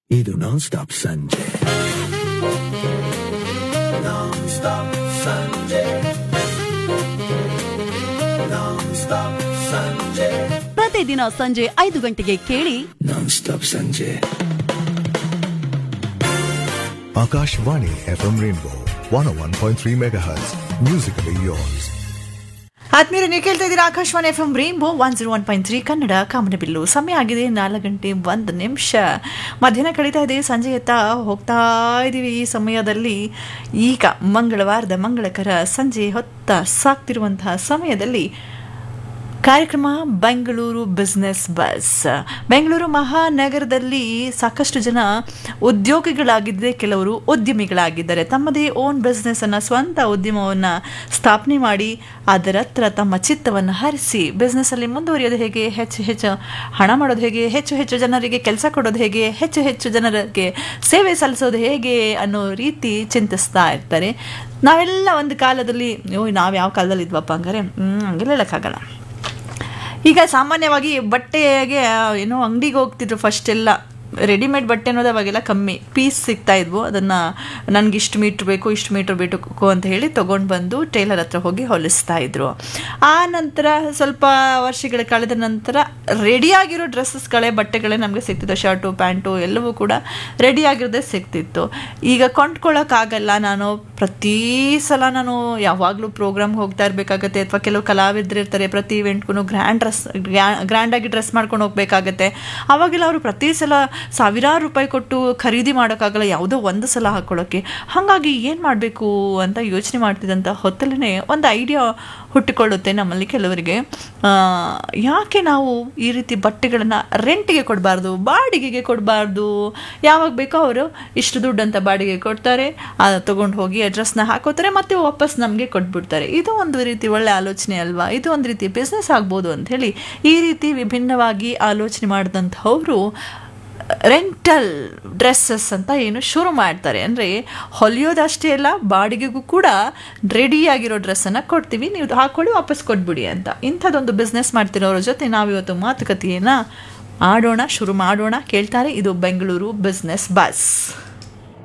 ಇದು ನಾನ್ ಸ್ಟಾಪ್ ಸಂಜೆ ನಾನ್ ಸ್ಟಾಪ್ ಸಂಜೆ ನಾನ್ ಸ್ಟಾಪ್ ಸಂಜೆ ಪ್ರತಿದಿನ ಸಂಜೆ ಐದು ಗಂಟೆಗೆ ಕೇಳಿ ನಾನ್ ಸ್ಟಾಪ್ ಸಂಜೆ Akashvani FM Rainbow 101.3 MHz. Musically yours. ಆತ್ಮೀಯರು ನೀವು ಕೇಳ್ತಾ ಇದ್ದೀರಾ Akashvani F M rainbow one zero one point three Kannada ಕಾಮನಬಿಲ್ಲು ಸಮಯ ಆಗಿದೆ ನಾಲ್ಕು ಗಂಟೆ ಒಂದು ನಿಮಿಷ ಮಧ್ಯಾಹ್ನ ಕಳೀತಾ ಇದೆ ಸಂಜೆಯತ್ತ ಹೋಗ್ತಾ ಇದ್ದೀವಿ ಈ ಸಮಯದಲ್ಲಿ ಈಗ ಮಂಗಳವಾರದ ಮಂಗಳಕರ ಸಂಜೆ ಹೊತ್ತ ಸಾಕ್ತಿರುವಂತಹ ಸಮಯದಲ್ಲಿ ಕಾರ್ಯಕ್ರಮ ಬೆಂಗಳೂರು ಬಿಸ್ನೆಸ್ ಬಸ್ ಬೆಂಗಳೂರು ಮಹಾನಗರದಲ್ಲಿ ಸಾಕಷ್ಟು ಜನ ಉದ್ಯೋಗಿಗಳಾಗಿದ್ದರೆ ಕೆಲವರು ಉದ್ಯಮಿಗಳಾಗಿದ್ದಾರೆ ತಮ್ಮದೇ ಓನ್ ಬಿಸ್ನೆಸ್ಸನ್ನು ಸ್ವಂತ ಉದ್ಯಮವನ್ನು ಸ್ಥಾಪನೆ ಮಾಡಿ ಅದರತ್ರ ತಮ್ಮ ಚಿತ್ತವನ್ನು ಹರಿಸಿ ಬಿಸ್ನೆಸ್ಸಲ್ಲಿ ಮುಂದುವರಿಯೋದು ಹೇಗೆ ಹೆಚ್ಚು ಹೆಚ್ಚು ಹಣ ಮಾಡೋದು ಹೇಗೆ ಹೆಚ್ಚು ಹೆಚ್ಚು ಜನರಿಗೆ ಕೆಲಸ ಕೊಡೋದು ಹೇಗೆ ಹೆಚ್ಚು ಹೆಚ್ಚು ಜನರಿಗೆ ಸೇವೆ ಸಲ್ಲಿಸೋದು ಹೇಗೆ ಅನ್ನೋ ರೀತಿ ಚಿಂತಿಸ್ತಾ ಇರ್ತಾರೆ ನಾವೆಲ್ಲ ಒಂದು ಕಾಲದಲ್ಲಿ ಅಯ್ಯೋ ನಾವು ಯಾವ ಕಾಲದಲ್ಲಿ ಇದ್ವಪ್ಪ ಹಂಗಾರೆ ಹ್ಞೂ ಹಂಗೆಲ್ಲ ಹೇಳೋಕ್ಕಾಗಲ್ಲ ಈಗ ಸಾಮಾನ್ಯವಾಗಿ ಬಟ್ಟೆಗೆ ಏನೋ ಅಂಗಡಿಗೆ ಹೋಗ್ತಿದ್ರು ಫಸ್ಟ್ ಎಲ್ಲ ರೆಡಿಮೇಡ್ ಬಟ್ಟೆ ಅನ್ನೋದು ಅವಾಗೆಲ್ಲ ಕಮ್ಮಿ ಪೀಸ್ ಸಿಗ್ತಾ ಇದ್ವು ಅದನ್ನು ನನಗೆ ಇಷ್ಟು ಮೀಟ್ರ್ ಬೇಕು ಇಷ್ಟು ಮೀಟ್ರ್ ಬೇಕು ಅಂತ ಹೇಳಿ ತೊಗೊಂಡು ಬಂದು ಟೈಲರ್ ಹತ್ರ ಹೋಗಿ ಹೊಲಿಸ್ತಾ ಇದ್ರು ಆ ನಂತರ ಸ್ವಲ್ಪ ವರ್ಷಗಳ ಕಳೆದ ನಂತರ ರೆಡಿಯಾಗಿರೋ ಡ್ರೆಸ್ಸಸ್ಗಳೇ ಬಟ್ಟೆಗಳೇ ನಮಗೆ ಸಿಗ್ತಿತ್ತು ಶರ್ಟು ಪ್ಯಾಂಟು ಎಲ್ಲವೂ ಕೂಡ ರೆಡಿಯಾಗಿರೋದೇ ಸಿಗ್ತಿತ್ತು ಈಗ ಕೊಂಡ್ಕೊಳ್ಳೋಕ್ಕಾಗಲ್ಲ ನಾನು ಪ್ರತಿ ಸಲ ನಾನು ಯಾವಾಗಲೂ ಪ್ರೋಗ್ರಾಮ್ಗೆ ಹೋಗ್ತಾ ಇರಬೇಕಾಗತ್ತೆ ಅಥವಾ ಕೆಲವು ಕಲಾವಿದ್ರು ಇರ್ತಾರೆ ಪ್ರತಿ ಇವೆಂಟ್ಗೂ ಗ್ರ್ಯಾಂಡ್ ಡ್ರೆಸ್ ಗ್ರ್ಯಾಂಡಾಗಿ ಡ್ರೆಸ್ ಮಾಡ್ಕೊಂಡು ಹೋಗ್ಬೇಕಾಗತ್ತೆ ಅವಾಗೆಲ್ಲ ಅವರು ಪ್ರತಿ ಸಲ ಸಾವಿರಾರು ರೂಪಾಯಿ ಕೊಟ್ಟು ಖರೀದಿ ಮಾಡೋಕ್ಕಾಗಲ್ಲ ಯಾವುದೋ ಒಂದು ಸಲ ಹಾಕ್ಕೊಳ್ಳೋಕ್ಕೆ ಹಾಗಾಗಿ ಏನು ಮಾಡಬೇಕು ಅಂತ ಯೋಚನೆ ಮಾಡ್ತಿದ್ದಂಥ ಹೊತ್ತಲೇ ಒಂದು ಐಡಿಯಾ ಹುಟ್ಟಿಕೊಳ್ಳುತ್ತೆ ನಮ್ಮಲ್ಲಿ ಕೆಲವರಿಗೆ ಆ, ಯಾಕೆ ನಾವು ಈ ರೀತಿ ಬಟ್ಟೆಗಳನ್ನು ರೆಂಟಿಗೆ ಕೊಡಬಾರ್ದು ಬಾಡಿಗೆಗೆ ಕೊಡಬಾರ್ದು ಯಾವಾಗ ಬೇಕೋ ಅವರು ಇಷ್ಟು ದುಡ್ಡು ಅಂತ ಬಾಡಿಗೆ ಕೊಡ್ತಾರೆ ತೊಗೊಂಡು ಹೋಗಿ ಅಡ್ರೆಸ್ನ ಹಾಕೋತಾರೆ ಮತ್ತೆ ವಾಪಸ್ ನಮಗೆ ಕೊಟ್ಬಿಡ್ತಾರೆ ಇದು ಒಂದು ರೀತಿ ಒಳ್ಳೆ ಆಲೋಚನೆ ಅಲ್ವಾ ಇದು ಒಂದು ರೀತಿ ಬಿಸ್ನೆಸ್ ಆಗ್ಬೋದು ಅಂತ ಹೇಳಿ ಈ ರೀತಿ ವಿಭಿನ್ನವಾಗಿ ಆಲೋಚನೆ ಮಾಡಿದಂಥವರು ರೆಂಟಲ್ ಡ್ರೆಸ್ಸಸ್ ಅಂತ ಏನು ಶುರು ಮಾಡ್ತಾರೆ ಅಂದರೆ ಹೊಲಿಯೋದಷ್ಟೇ ಅಲ್ಲ ಬಾಡಿಗೆಗೂ ಕೂಡ ರೆಡಿಯಾಗಿರೋ ಡ್ರೆಸ್ಸನ್ನು ಕೊಡ್ತೀವಿ ನೀವು ಹಾಕೊಳ್ಳಿ ವಾಪಸ್ ಕೊಟ್ಬಿಡಿ ಅಂತ ಇಂಥದ್ದೊಂದು ಬಿಸ್ನೆಸ್ ಮಾಡ್ತಿರೋರ ಜೊತೆ ನಾವಿವತ್ತು ಮಾತುಕತೆಯನ್ನು ಆಡೋಣ ಶುರು ಮಾಡೋಣ ಕೇಳ್ತಾರೆ ಇದು ಬೆಂಗಳೂರು ಬಿಸ್ನೆಸ್ ಬಸ್